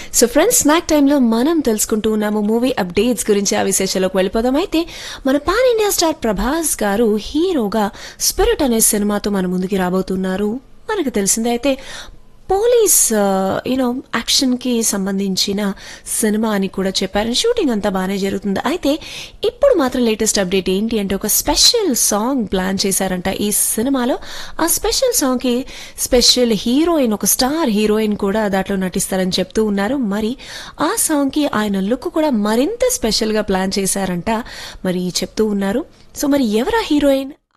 so friends snack టైంలో మనం తెలుసుకుంటూ ఉన్నాము మూవీ అప్డేట్స్ గురించి ఆ విశేషాలకు వెళ్ళిపోదాం అయితే మన పాన్ ఇండియా స్టార్ ప్రభాస్ గారు హీరోగా స్పిరిట్ అనే సినిమాతో మన ముందుకి రాబోతున్నారు మనకు తెలిసిందే అయితే పోలీస్ యూనో యాక్షన్కి సంబంధించిన సినిమా అని కూడా చెప్పారు షూటింగ్ అంతా బాగానే జరుగుతుంది అయితే ఇప్పుడు మాత్రం లేటెస్ట్ అప్డేట్ ఏంటి అంటే ఒక స్పెషల్ సాంగ్ ప్లాన్ చేశారంట ఈ సినిమాలో ఆ స్పెషల్ సాంగ్కి స్పెషల్ హీరోయిన్ ఒక స్టార్ హీరోయిన్ కూడా దాంట్లో నటిస్తారని చెప్తూ ఉన్నారు మరి ఆ సాంగ్కి ఆయన లుక్ కూడా మరింత స్పెషల్గా ప్లాన్ చేశారంట మరి చెప్తూ ఉన్నారు సో మరి ఎవరా హీరోయిన్